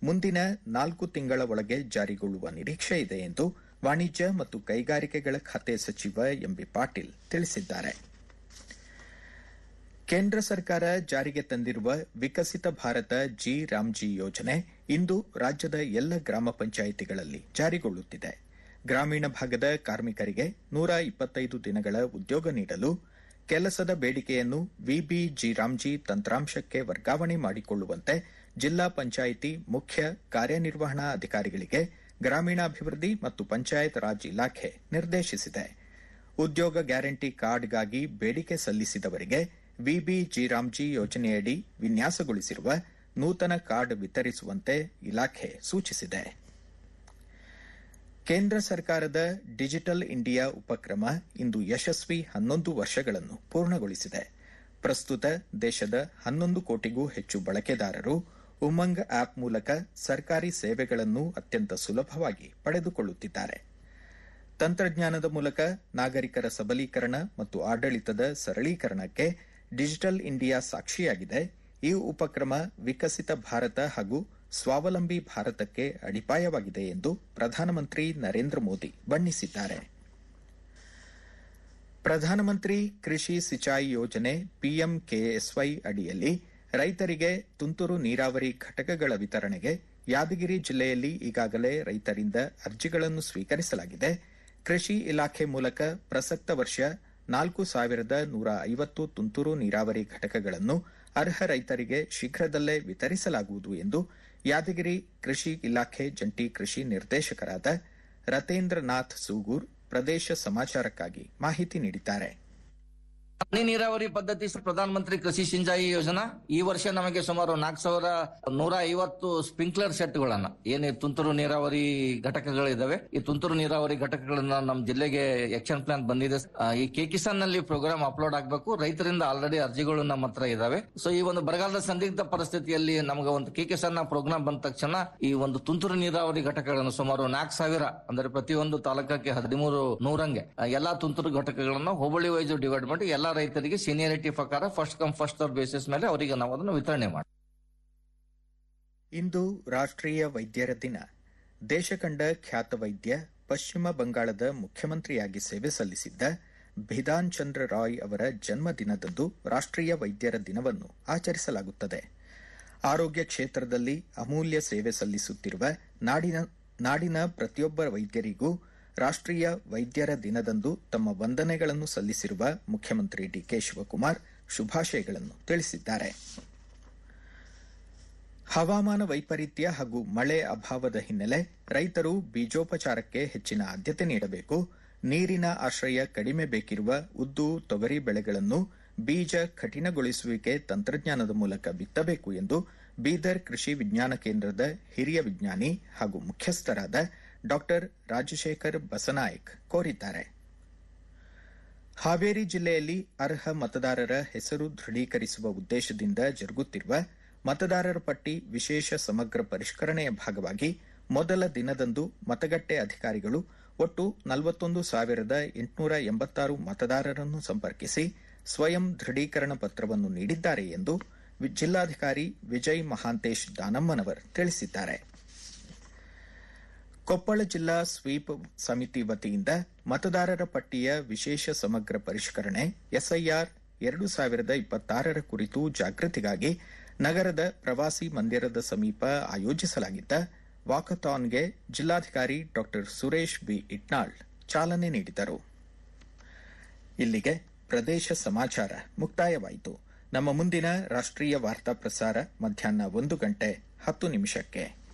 ಮುಂದಿನ ನಾಲ್ಕು ತಿಂಗಳ ಒಳಗೆ ಜಾರಿಗೊಳ್ಳುವ ನಿರೀಕ್ಷೆ ಇದೆ ಎಂದು ವಾಣಿಜ್ಯ ಮತ್ತು ಕೈಗಾರಿಕೆಗಳ ಖಾತೆ ಸಚಿವ ಎಂಬಿ ಪಾಟೀಲ್ ತಿಳಿಸಿದ್ದಾರೆ ಕೇಂದ್ರ ಸರ್ಕಾರ ಜಾರಿಗೆ ತಂದಿರುವ ವಿಕಸಿತ ಭಾರತ ಜಿ ರಾಮ್ಜಿ ಯೋಜನೆ ಇಂದು ರಾಜ್ಯದ ಎಲ್ಲ ಗ್ರಾಮ ಪಂಚಾಯಿತಿಗಳಲ್ಲಿ ಜಾರಿಗೊಳ್ಳುತ್ತಿದೆ ಗ್ರಾಮೀಣ ಭಾಗದ ಕಾರ್ಮಿಕರಿಗೆ ನೂರ ಇಪ್ಪತ್ತೈದು ದಿನಗಳ ಉದ್ಯೋಗ ನೀಡಲು ಕೆಲಸದ ಬೇಡಿಕೆಯನ್ನು ವಿಬಿ ಜಿ ರಾಮ್ಜಿ ತಂತ್ರಾಂಶಕ್ಕೆ ವರ್ಗಾವಣೆ ಮಾಡಿಕೊಳ್ಳುವಂತೆ ಜಿಲ್ಲಾ ಪಂಚಾಯಿತಿ ಮುಖ್ಯ ಕಾರ್ಯನಿರ್ವಹಣಾ ಅಧಿಕಾರಿಗಳಿಗೆ ಗ್ರಾಮೀಣಾಭಿವೃದ್ಧಿ ಮತ್ತು ಪಂಚಾಯತ್ ರಾಜ್ ಇಲಾಖೆ ನಿರ್ದೇಶಿಸಿದೆ ಉದ್ಯೋಗ ಗ್ಯಾರಂಟಿ ಕಾರ್ಡ್ಗಾಗಿ ಬೇಡಿಕೆ ಸಲ್ಲಿಸಿದವರಿಗೆ ವಿಬಿ ಜಿ ರಾಮ್ಜಿ ಯೋಜನೆಯಡಿ ವಿನ್ಯಾಸಗೊಳಿಸಿರುವ ನೂತನ ಕಾರ್ಡ್ ವಿತರಿಸುವಂತೆ ಇಲಾಖೆ ಸೂಚಿಸಿದೆ ಕೇಂದ್ರ ಸರ್ಕಾರದ ಡಿಜಿಟಲ್ ಇಂಡಿಯಾ ಉಪಕ್ರಮ ಇಂದು ಯಶಸ್ವಿ ಹನ್ನೊಂದು ವರ್ಷಗಳನ್ನು ಪೂರ್ಣಗೊಳಿಸಿದೆ ಪ್ರಸ್ತುತ ದೇಶದ ಹನ್ನೊಂದು ಕೋಟಿಗೂ ಹೆಚ್ಚು ಬಳಕೆದಾರರು ಉಮಂಗ್ ಆಪ್ ಮೂಲಕ ಸರ್ಕಾರಿ ಸೇವೆಗಳನ್ನು ಅತ್ಯಂತ ಸುಲಭವಾಗಿ ಪಡೆದುಕೊಳ್ಳುತ್ತಿದ್ದಾರೆ ತಂತ್ರಜ್ಞಾನದ ಮೂಲಕ ನಾಗರಿಕರ ಸಬಲೀಕರಣ ಮತ್ತು ಆಡಳಿತದ ಸರಳೀಕರಣಕ್ಕೆ ಡಿಜಿಟಲ್ ಇಂಡಿಯಾ ಸಾಕ್ಷಿಯಾಗಿದೆ ಈ ಉಪಕ್ರಮ ವಿಕಸಿತ ಭಾರತ ಹಾಗೂ ಸ್ವಾವಲಂಬಿ ಭಾರತಕ್ಕೆ ಅಡಿಪಾಯವಾಗಿದೆ ಎಂದು ಪ್ರಧಾನಮಂತ್ರಿ ನರೇಂದ್ರ ಮೋದಿ ಬಣ್ಣಿಸಿದ್ದಾರೆ ಪ್ರಧಾನಮಂತ್ರಿ ಕೃಷಿ ಸಿಂಚಾಯಿ ಯೋಜನೆ ಪಿಎಂಕೆಎಸ್ವೈ ಅಡಿಯಲ್ಲಿ ರೈತರಿಗೆ ತುಂತುರು ನೀರಾವರಿ ಘಟಕಗಳ ವಿತರಣೆಗೆ ಯಾದಗಿರಿ ಜಿಲ್ಲೆಯಲ್ಲಿ ಈಗಾಗಲೇ ರೈತರಿಂದ ಅರ್ಜಿಗಳನ್ನು ಸ್ವೀಕರಿಸಲಾಗಿದೆ ಕೃಷಿ ಇಲಾಖೆ ಮೂಲಕ ಪ್ರಸಕ್ತ ವರ್ಷ ನಾಲ್ಕು ಸಾವಿರದ ನೂರ ಐವತ್ತು ತುಂತುರು ನೀರಾವರಿ ಘಟಕಗಳನ್ನು ಅರ್ಹ ರೈತರಿಗೆ ಶೀಘ್ರದಲ್ಲೇ ವಿತರಿಸಲಾಗುವುದು ಎಂದು ಯಾದಗಿರಿ ಕೃಷಿ ಇಲಾಖೆ ಜಂಟಿ ಕೃಷಿ ನಿರ್ದೇಶಕರಾದ ರತೇಂದ್ರನಾಥ್ ಸೂಗೂರ್ ಪ್ರದೇಶ ಸಮಾಚಾರಕ್ಕಾಗಿ ಮಾಹಿತಿ ನೀಡಿದ್ದಾರೆ ಹನಿ ನೀರಾವರಿ ಪದ್ಧತಿ ಪ್ರಧಾನ ಮಂತ್ರಿ ಕೃಷಿ ಸಿಂಚಾಯಿ ಯೋಜನಾ ಈ ವರ್ಷ ನಮಗೆ ಸುಮಾರು ನಾಲ್ಕು ಸಾವಿರ ನೂರ ಐವತ್ತು ಸ್ಪ್ರಿಂಕ್ಲರ್ ಸೆಟ್ಗಳನ್ನ ಏನೇ ತುಂತುರು ನೀರಾವರಿ ಘಟಕಗಳಿದಾವೆ ಈ ತುಂತುರು ನೀರಾವರಿ ಘಟಕಗಳನ್ನ ನಮ್ಮ ಜಿಲ್ಲೆಗೆ ಆಕ್ಷನ್ ಪ್ಲಾನ್ ಬಂದಿದೆ ಆ, ಈ ಕೆ ಕಿಸಾನ್ ನಲ್ಲಿ ಪ್ರೋಗ್ರಾಮ್ ಅಪ್ಲೋಡ್ ಆಗಬೇಕು ರೈತರಿಂದ ಆಲ್ರೆಡಿ ಅರ್ಜಿಗಳು ನಮ್ಮ ಹತ್ರ ಇದಾವೆ ಸೊ ಈ ಒಂದು ಬರಗಾಲದ ಸಂದಿಗ್ಧ ಪರಿಸ್ಥಿತಿಯಲ್ಲಿ ನಮಗೆ ಒಂದು ಕೆ ಕಿಸಾನ್ ಪ್ರೋಗ್ರಾಮ್ ಬಂದ ತಕ್ಷಣ ಈ ಒಂದು ತುಂತುರು ನೀರಾವರಿ ಘಟಕಗಳನ್ನು ಸುಮಾರು ನಾಲ್ಕು ಸಾವಿರ ಅಂದ್ರೆ ಪ್ರತಿಯೊಂದು ತಾಲೂಕಕ್ಕೆ ಹದಿಮೂರು ನೂರಂಗೆ ಆ, ಎಲ್ಲಾ ತುಂತುರು ಘಟಕಗಳನ್ನು ಹೋಬಳಿ ವೈಸ್ ಡಿವೈಡ್ ಮಾಡಿ ಎಲ್ಲಾ ರೈತರಿಗೆ ಸೀನಿಯರಿಟಿ ಪ್ರಕಾರ first come first serve basis ಮೇಲೆ ಅವರಿಗೆ ನಾವು ಅದನ್ನು ವಿತರಣೆ ಮಾಡಿ ಇಂದು ರಾಷ್ಟ್ರೀಯ ವೈದ್ಯರ ದಿನ ದೇಶ ಕಂಡ ಖ್ಯಾತ ವೈದ್ಯ ಪಶ್ಚಿಮ ಬಂಗಾಳದ ಮುಖ್ಯಮಂತ್ರಿಯಾಗಿ ಸೇವೆ ಸಲ್ಲಿಸಿದ್ದ ಭಿಧಾನ್ ಚಂದ್ರ ರಾಯ್ ಅವರ ಜನ್ಮದಿನದಂದು ರಾಷ್ಟ್ರೀಯ ವೈದ್ಯರ ದಿನವನ್ನು ಆಚರಿಸಲಾಗುತ್ತದೆ ಆರೋಗ್ಯ ಕ್ಷೇತ್ರದಲ್ಲಿ ಅಮೂಲ್ಯ ಸೇವೆ ಸಲ್ಲಿಸುತ್ತಿರುವ ನಾಡಿನ ನಾಡಿನ ಪ್ರತಿಯೊಬ್ಬ ವೈದ್ಯರಿಗೂ ರಾಷ್ಟ್ರೀಯ ವೈದ್ಯರ ದಿನದಂದು ತಮ್ಮ ವಂದನೆಗಳನ್ನು ಸಲ್ಲಿಸಿರುವ ಮುಖ್ಯಮಂತ್ರಿ ಡಿಕೆ ಶಿವಕುಮಾರ್ ಶುಭಾಶಯಗಳನ್ನು ತಿಳಿಸಿದ್ದಾರೆ ಹವಾಮಾನ ವೈಪರೀತ್ಯ ಹಾಗೂ ಮಳೆ ಅಭಾವದ ಹಿನ್ನೆಲೆ ರೈತರು ಬೀಜೋಪಚಾರಕ್ಕೆ ಹೆಚ್ಚಿನ ಆದ್ಯತೆ ನೀಡಬೇಕು ನೀರಿನ ಆಶ್ರಯ ಕಡಿಮೆ ಬೇಕಿರುವ ಉದ್ದು ತೊಗರಿ ಬೆಳೆಗಳನ್ನು ಬೀಜ ಕಠಿಣಗೊಳಿಸುವಿಕೆ ತಂತ್ರಜ್ಞಾನದ ಮೂಲಕ ಬಿತ್ತಬೇಕು ಎಂದು ಬೀದರ್ ಕೃಷಿ ವಿಜ್ಞಾನ ಕೇಂದ್ರದ ಹಿರಿಯ ವಿಜ್ಞಾನಿ ಹಾಗೂ ಮುಖ್ಯಸ್ಥರಾದ ಡಾ ರಾಜಶೇಖರ್ ಬಸನಾಯಕ್ ಕೋರಿದ್ದಾರೆ ಹಾವೇರಿ ಜಿಲ್ಲೆಯಲ್ಲಿ ಅರ್ಹ ಮತದಾರರ ಹೆಸರು ದೃಢೀಕರಿಸುವ ಉದ್ದೇಶದಿಂದ ಜರುಗುತ್ತಿರುವ ಮತದಾರರ ಪಟ್ಟಿ ವಿಶೇಷ ಸಮಗ್ರ ಪರಿಷ್ಕರಣೆಯ ಭಾಗವಾಗಿ ಮೊದಲ ದಿನದಂದು ಮತಗಟ್ಟೆ ಅಧಿಕಾರಿಗಳು ಒಟ್ಟು ನಲವತ್ತೊಂದು ಸಾವಿರದ ಎಂಟುನೂರ ಎಂಬತ್ತಾರು ಮತದಾರರನ್ನು ಸಂಪರ್ಕಿಸಿ ಸ್ವಯಂ ದೃಢೀಕರಣ ಪತ್ರವನ್ನು ನೀಡಿದ್ದಾರೆ ಎಂದು ವಿ- ಜಿಲ್ಲಾಧಿಕಾರಿ ವಿಜಯ್ ಮಹಾಂತೇಶ್ ದಾನಮ್ಮನವರ್ ತಿಳಿಸಿದ್ದಾರೆ ಕೊಪ್ಪಳ ಜಿಲ್ಲಾ ಸ್ವೀಪ್ ಸಮಿತಿ ವತಿಯಿಂದ ಮತದಾರರ ಪಟ್ಟಿಯ ವಿಶೇಷ ಸಮಗ್ರ ಪರಿಷ್ಕರಣೆ ಎಸ್ಐಆರ್ ಎರಡು ಸಾವಿರದ ಇಪ್ಪತ್ತಾರರ ಕುರಿತು ಜಾಗೃತಿಗಾಗಿ ನಗರದ ಪ್ರವಾಸಿ ಮಂದಿರದ ಸಮೀಪ ಆಯೋಜಿಸಲಾಗಿದ್ದ ವಾಕಥಾನ್ಗೆ ಜಿಲ್ಲಾಧಿಕಾರಿ ಡಾ ಸುರೇಶ್ ಬಿ ಇಟ್ನಾಳ್ ಚಾಲನೆ ನೀಡಿದರು ಇಲ್ಲಿಗೆ ಪ್ರದೇಶ ಸಮಾಚಾರ ಮುಕ್ತಾಯವಾಯಿತು ನಮ್ಮ ಮುಂದಿನ ರಾಷ್ಟ್ರೀಯ ವಾರ್ತಾ ಪ್ರಸಾರ ಮಧ್ಯಾಹ್ನ ಒಂದು ಗಂಟೆ ಹತ್ತು ನಿಮಿಷಕ್ಕೆ